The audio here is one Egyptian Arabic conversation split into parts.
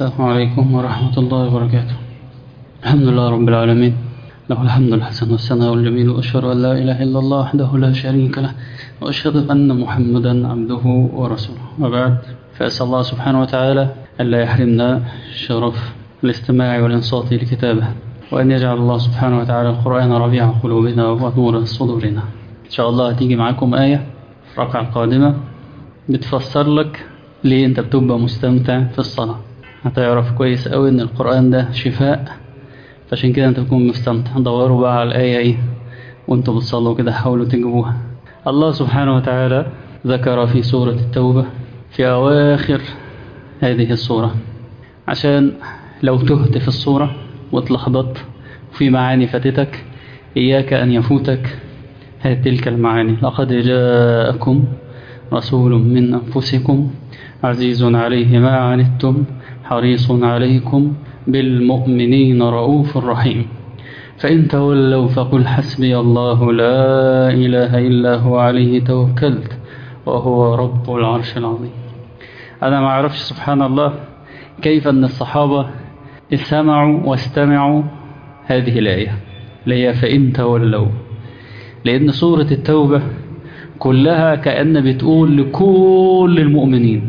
السلام عليكم ورحمة الله وبركاته الحمد لله رب العالمين له الحمد الحسن والثناء الجميل وأشهد أن لا إله إلا الله وحده لا شريك له وأشهد أن محمدا عبده ورسوله وبعد فأسأل الله سبحانه وتعالى ألا يحرمنا شرف الاستماع والإنصات لكتابه وأن يجعل الله سبحانه وتعالى القرآن ربيع قلوبنا ونور صدورنا إن شاء الله هتيجي معاكم آية في الركعة القادمة بتفسر لك ليه أنت بتبقى مستمتع في الصلاة هتعرف كويس قوي ان القرآن ده شفاء فعشان كده انت تكون مستمتع دوروا بقى على الآية ايه وانتوا بتصلوا كده حاولوا تجيبوها الله سبحانه وتعالى ذكر في سورة التوبة في أواخر هذه السورة عشان لو تهت في السورة واتلخبطت وفي معاني فاتتك إياك أن يفوتك هذه تلك المعاني لقد جاءكم رسول من أنفسكم عزيز عليه ما عنتم حريص عليكم بالمؤمنين رؤوف رحيم فإن تولوا فقل حسبي الله لا إله إلا هو عليه توكلت وهو رب العرش العظيم أنا ما أعرفش سبحان الله كيف أن الصحابة سمعوا واستمعوا هذه الآية اللي هي فإن تولوا لأن سورة التوبة كلها كأن بتقول لكل المؤمنين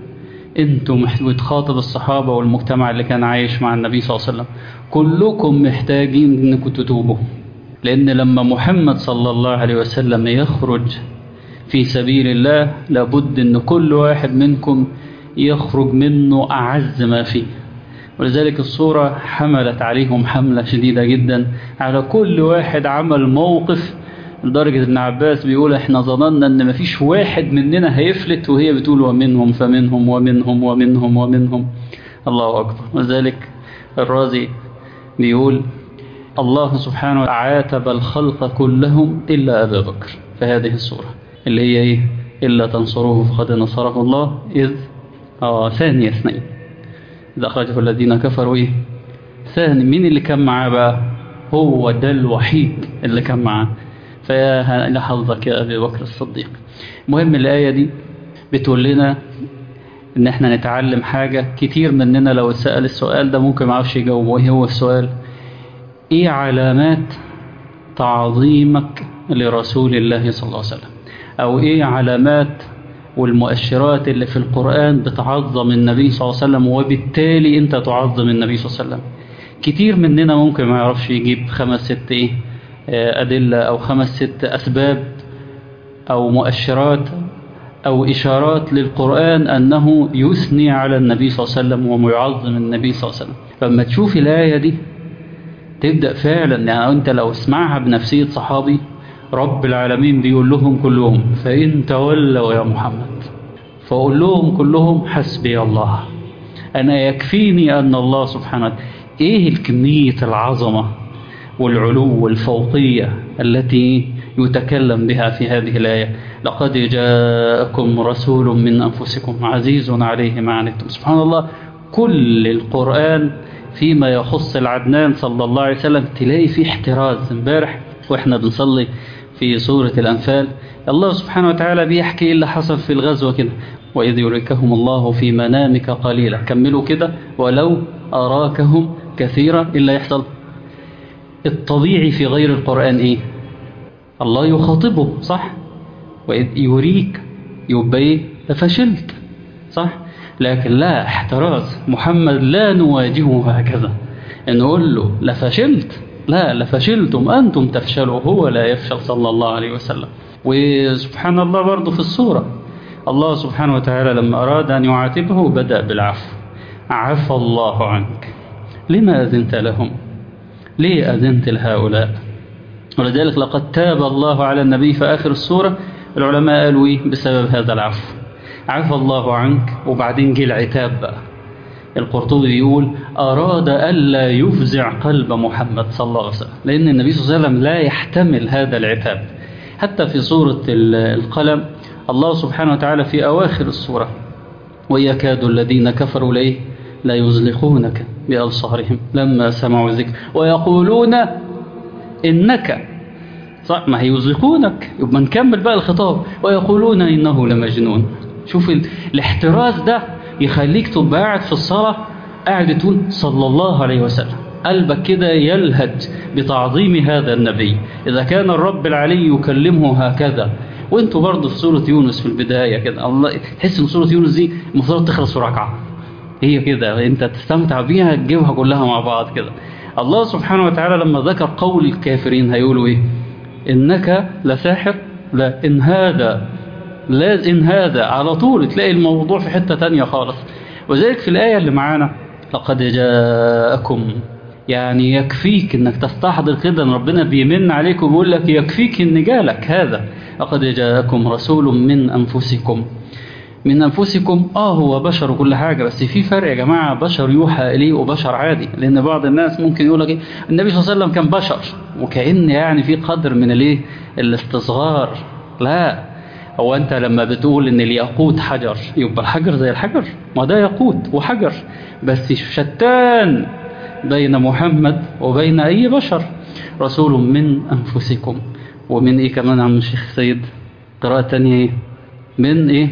انتم بتخاطب الصحابة والمجتمع اللي كان عايش مع النبي صلى الله عليه وسلم كلكم محتاجين انكم تتوبوا لان لما محمد صلى الله عليه وسلم يخرج في سبيل الله لابد ان كل واحد منكم يخرج منه اعز ما فيه ولذلك الصورة حملت عليهم حملة شديدة جدا على كل واحد عمل موقف لدرجة ابن عباس بيقول احنا ظننا ان مفيش واحد مننا هيفلت وهي بتقول ومنهم فمنهم ومنهم ومنهم ومنهم الله أكبر وذلك الرازي بيقول الله سبحانه عاتب الخلق كلهم إلا أبا بكر في هذه السورة اللي هي إيه إلا تنصروه فقد نصره الله إذ آه ثاني اثنين إذا أخرجه الذين كفروا إيه ثاني مين اللي كان معاه بقى هو ده الوحيد اللي كان معاه فيا لحظك يا أبي بكر الصديق مهم الآية دي بتقول لنا إن إحنا نتعلم حاجة كتير مننا لو سأل السؤال ده ممكن ما يعرفش يجاوبه إيه هو السؤال إيه علامات تعظيمك لرسول الله صلى الله عليه وسلم أو إيه علامات والمؤشرات اللي في القرآن بتعظم النبي صلى الله عليه وسلم وبالتالي أنت تعظم النبي صلى الله عليه وسلم كتير مننا ممكن ما يعرفش يجيب خمس ست إيه أدلة أو خمس ست أسباب أو مؤشرات أو إشارات للقرآن أنه يثني على النبي صلى الله عليه وسلم ويعظم النبي صلى الله عليه وسلم فلما تشوف الآية دي تبدأ فعلا يعني أنت لو اسمعها بنفسية صحابي رب العالمين بيقول لهم كلهم فإن تولوا يا محمد فأقول لهم كلهم حسبي الله أنا يكفيني أن الله سبحانه إيه الكمية العظمة والعلو والفوقية التي يتكلم بها في هذه الآية لقد جاءكم رسول من أنفسكم عزيز عليه ما عنتم سبحان الله كل القرآن فيما يخص العدنان صلى الله عليه وسلم تلاقي فيه احتراز امبارح واحنا بنصلي في سورة الأنفال الله سبحانه وتعالى بيحكي اللي حصل في الغزوة كده وإذ يريكهم الله في منامك قليلا كملوا كده ولو أراكهم كثيرا إلا يحصل الطبيعي في غير القرآن إيه الله يخاطبه صح وإذ يريك يبقى إيه فشلت صح لكن لا احتراز محمد لا نواجهه هكذا نقول له لفشلت لا لفشلتم أنتم تفشلوا هو لا يفشل صلى الله عليه وسلم وسبحان الله برضه في السورة الله سبحانه وتعالى لما أراد أن يعاتبه بدأ بالعفو عفى الله عنك لما أذنت لهم ليه أذنت لهؤلاء ولذلك لقد تاب الله على النبي في آخر السورة العلماء قالوا إيه بسبب هذا العفو عفى الله عنك وبعدين جه العتاب بقى القرطبي بيقول أراد ألا يفزع قلب محمد صلى الله عليه وسلم لأن النبي صلى الله عليه وسلم لا يحتمل هذا العتاب حتى في سورة القلم الله سبحانه وتعالى في أواخر السورة ويكاد الذين كفروا ليه لا يزلقونك بأبصارهم لما سمعوا الذكر ويقولون إنك صح ما هيزلقونك يبقى نكمل بقى الخطاب ويقولون إنه لمجنون شوف الاحتراز ده يخليك تبقى قاعد في الصلاة قاعد تقول صلى الله عليه وسلم قلبك كده يلهج بتعظيم هذا النبي إذا كان الرب العلي يكلمه هكذا وانتوا برضه في سورة يونس في البداية كده الله تحس ان سورة يونس دي المفروض تخلص في ركعة هي كده انت تستمتع بيها تجيبها كلها مع بعض كده الله سبحانه وتعالى لما ذكر قول الكافرين هيقولوا ايه انك لساحر لا ان هذا لا ان هذا على طول تلاقي الموضوع في حتة تانية خالص وذلك في الآية اللي معانا لقد جاءكم يعني يكفيك انك تستحضر كده ان ربنا بيمن عليك وبيقول لك يكفيك ان جالك هذا لقد جاءكم رسول من انفسكم من انفسكم اه هو بشر وكل حاجه بس في فرق يا جماعه بشر يوحى اليه وبشر عادي لان بعض الناس ممكن يقول لك ايه النبي صلى الله عليه وسلم كان بشر وكأن يعني في قدر من الايه الاستصغار لا هو انت لما بتقول ان الياقوت حجر يبقى الحجر زي الحجر ما ده ياقوت وحجر بس شتان بين محمد وبين أي بشر رسول من أنفسكم ومن إيه كمان عم الشيخ سيد قراءة تانية إيه من إيه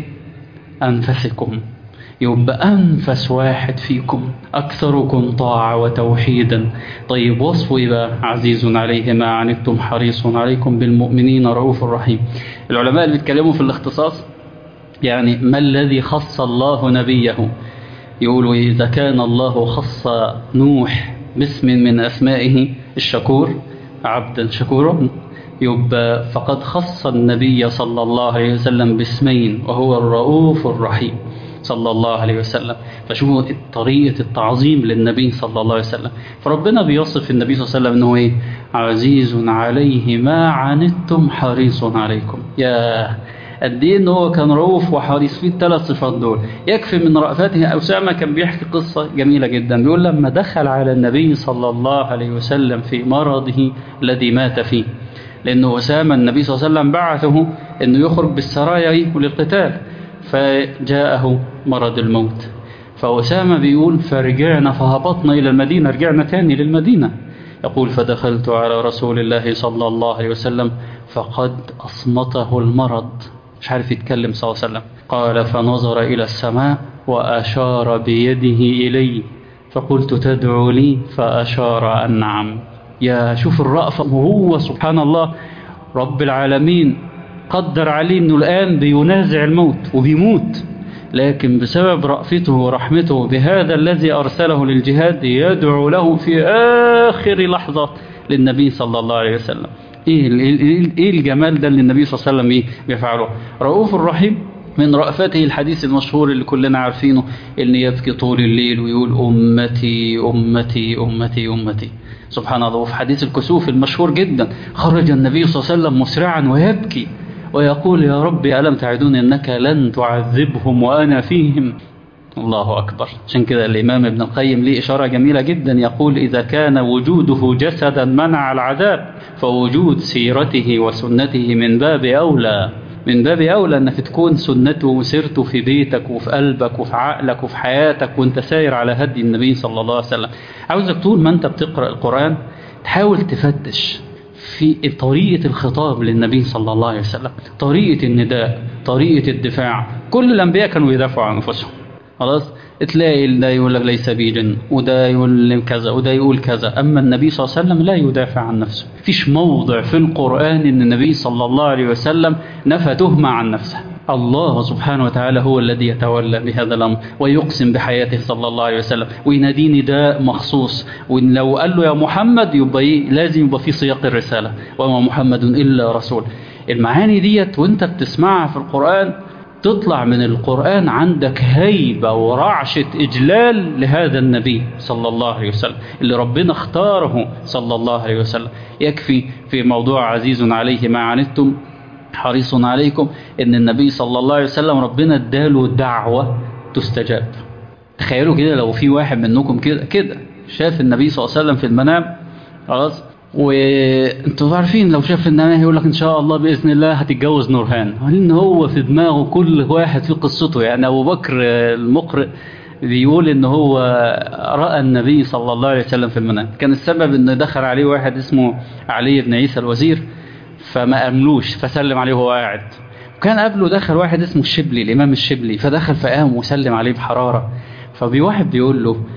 أنفسكم يبقى أنفس واحد فيكم أكثركم طاعة وتوحيدا طيب وصفه يبقى عزيز عليه ما عنتم حريص عليكم بالمؤمنين رؤوف رحيم العلماء اللي بيتكلموا في الاختصاص يعني ما الذي خص الله نبيه يقولوا إذا كان الله خص نوح باسم من أسمائه الشكور عبدا شكورا يبقى فقد خص النبي صلى الله عليه وسلم باسمين وهو الرؤوف الرحيم صلى الله عليه وسلم فشوفوا طريقة التعظيم للنبي صلى الله عليه وسلم فربنا بيوصف النبي صلى الله عليه وسلم أنه إيه عزيز عليه ما عنتم حريص عليكم يا قد ايه ان هو كان رؤوف وحريص فيه الثلاث صفات دول يكفي من رأفته أسامة كان بيحكي قصة جميلة جدا بيقول لما دخل على النبي صلى الله عليه وسلم في مرضه الذي مات فيه لأنه أسامة النبي صلى الله عليه وسلم بعثه أنه يخرج بالسرايا للقتال فجاءه مرض الموت فأسامة بيقول فرجعنا فهبطنا إلى المدينة رجعنا تاني للمدينة يقول فدخلت على رسول الله صلى الله عليه وسلم فقد أصمته المرض مش عارف يتكلم صلى الله عليه وسلم قال فنظر إلى السماء وأشار بيده إلي فقلت تدعو لي فأشار أن نعم يا شوف الرأفة وهو سبحان الله رب العالمين قدر عليه أنه الآن بينازع الموت وبيموت لكن بسبب رأفته ورحمته بهذا الذي أرسله للجهاد يدعو له في آخر لحظة للنبي صلى الله عليه وسلم ايه ايه الجمال ده اللي النبي صلى الله عليه وسلم ايه بيفعله رؤوف الرحيم من رأفته الحديث المشهور اللي كلنا عارفينه اللي يبكي طول الليل ويقول أمتي أمتي أمتي أمتي سبحان الله وفي حديث الكسوف المشهور جدا خرج النبي صلى الله عليه وسلم مسرعا ويبكي ويقول يا رب ألم تعدون أنك لن تعذبهم وأنا فيهم الله أكبر عشان كده الإمام ابن القيم ليه إشارة جميلة جدا يقول إذا كان وجوده جسدا منع العذاب فوجود سيرته وسنته من باب أولى من باب أولى أنك تكون سنته وسيرته في بيتك وفي قلبك وفي عقلك وفي حياتك وانت ساير على هدي النبي صلى الله عليه وسلم عاوزك طول ما انت بتقرأ القرآن تحاول تفتش في طريقة الخطاب للنبي صلى الله عليه وسلم طريقة النداء طريقة الدفاع كل الأنبياء كانوا يدافعوا عن أنفسهم خلاص تلاقي ده يقول لك ليس بي جن وده يقول كذا وده يقول كذا أما النبي صلى الله عليه وسلم لا يدافع عن نفسه فيش موضع في القرآن أن النبي صلى الله عليه وسلم نفى تهمة عن نفسه الله سبحانه وتعالى هو الذي يتولى بهذا الأمر ويقسم بحياته صلى الله عليه وسلم ويناديه نداء مخصوص ولو قال له يا محمد يبقى إيه لازم يبقى في سياق الرسالة وما محمد إلا رسول المعاني ديت وانت بتسمعها في القرآن تطلع من القرآن عندك هيبة ورعشة إجلال لهذا النبي صلى الله عليه وسلم اللي ربنا اختاره صلى الله عليه وسلم يكفي في موضوع عزيز عليه ما عنتم حريص عليكم ان النبي صلى الله عليه وسلم ربنا اداله دعوة تستجاب تخيلوا كده لو في واحد منكم كده كده شاف النبي صلى الله عليه وسلم في المنام خلاص وانتوا عارفين لو شاف النبي يقول لك ان شاء الله باذن الله هتتجوز نورهان لان هو في دماغه كل واحد في قصته يعني ابو بكر المقرئ بيقول ان هو راى النبي صلى الله عليه وسلم في المنام كان السبب ان دخل عليه واحد اسمه علي بن عيسى الوزير فما املوش فسلم عليه وهو قاعد وكان قبله دخل واحد اسمه الشبلي الامام الشبلي فدخل فقام وسلم عليه بحراره فبواحد بيقول له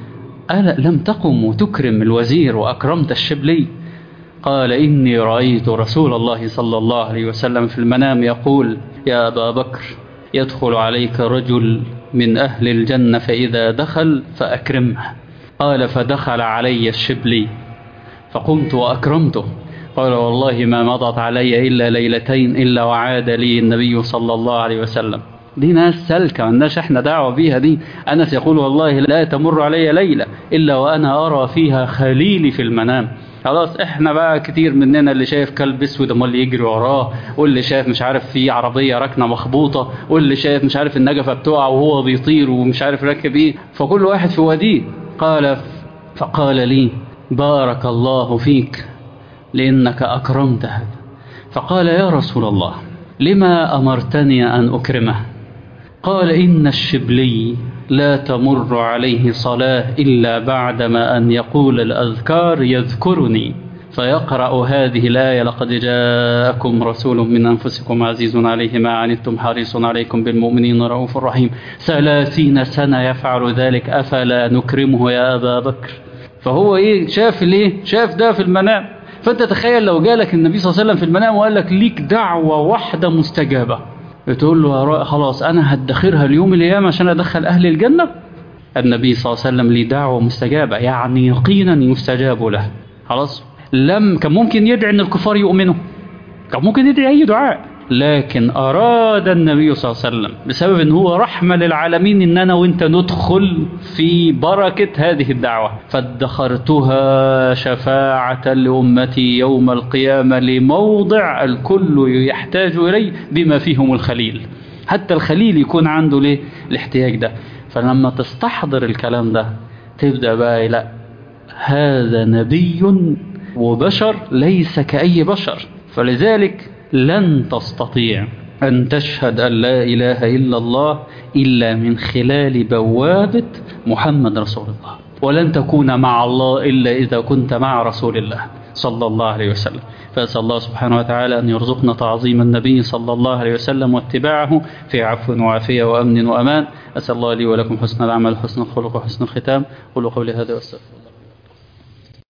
ألا لم تقم وتكرم الوزير وأكرمت الشبلي قال إني رأيت رسول الله صلى الله عليه وسلم في المنام يقول يا أبا بكر يدخل عليك رجل من أهل الجنة فإذا دخل فأكرمه قال فدخل علي الشبلي فقمت وأكرمته قال والله ما مضت علي إلا ليلتين إلا وعاد لي النبي صلى الله عليه وسلم دي ناس سلكة مالناش احنا دعوة بيها دي أنس يقول والله لا تمر علي ليلة إلا وأنا أرى فيها خليلي في المنام خلاص احنا بقى كتير مننا اللي شايف كلب اسود امال اللي يجري وراه واللي شايف مش عارف في عربيه راكنه مخبوطه واللي شايف مش عارف النجفه بتقع وهو بيطير ومش عارف راكب ايه فكل واحد في واديه قال فقال لي بارك الله فيك لانك اكرمت هذا فقال يا رسول الله لما امرتني ان اكرمه قال ان الشبلي لا تمر عليه صلاة إلا بعدما أن يقول الأذكار يذكرني فيقرأ هذه الآية لقد جاءكم رسول من أنفسكم عزيز عليه ما عنتم حريص عليكم بالمؤمنين رؤوف رحيم ثلاثين سنة يفعل ذلك أفلا نكرمه يا أبا بكر فهو إيه شاف ليه شاف ده في المنام فأنت تخيل لو جالك النبي صلى الله عليه وسلم في المنام وقال لك ليك دعوة واحدة مستجابة بتقول له خلاص أنا هدخرها اليوم الأيام عشان أدخل أهل الجنة النبي صلى الله عليه وسلم ليه دعوة مستجابة يعني يقينا يستجاب له خلاص لم كان ممكن يدعي أن الكفار يؤمنوا كان ممكن يدعي أي دعاء لكن أراد النبي صلى الله عليه وسلم بسبب أن هو رحمة للعالمين أن أنا وأنت ندخل في بركة هذه الدعوة فادخرتها شفاعة لأمتي يوم القيامة لموضع الكل يحتاج إليه بما فيهم الخليل حتى الخليل يكون عنده ليه الاحتياج ده فلما تستحضر الكلام ده تبدأ بقى لا هذا نبي وبشر ليس كأي بشر فلذلك لن تستطيع أن تشهد أن لا إله إلا الله إلا من خلال بوابة محمد رسول الله ولن تكون مع الله إلا إذا كنت مع رسول الله صلى الله عليه وسلم فأسأل الله سبحانه وتعالى أن يرزقنا تعظيم النبي صلى الله عليه وسلم واتباعه في عفو وعافية وأمن وأمان أسأل الله لي ولكم حسن العمل حسن الخلق وحسن الختام قولوا قولي هذا واستغفر